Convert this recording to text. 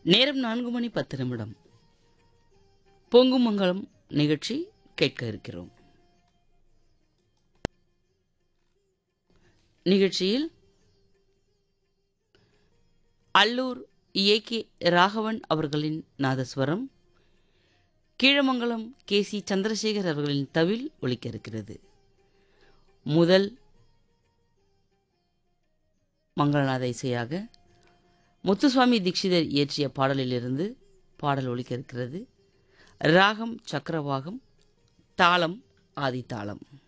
நேரம் நான்கு மணி பத்து நிமிடம் பொங்குமங்கலம் நிகழ்ச்சி கேட்க இருக்கிறோம் நிகழ்ச்சியில் அல்லூர் ஏ கே ராகவன் அவர்களின் நாதஸ்வரம் கீழமங்கலம் கே சி சந்திரசேகர் அவர்களின் தவில் ஒலிக்க இருக்கிறது முதல் மங்களநாத இசையாக முத்துசுவாமி தீட்சிதர் இயற்றிய பாடலிலிருந்து பாடல் ஒலிக்க இருக்கிறது ராகம் சக்கரவாகம் தாளம் ஆதித்தாளம்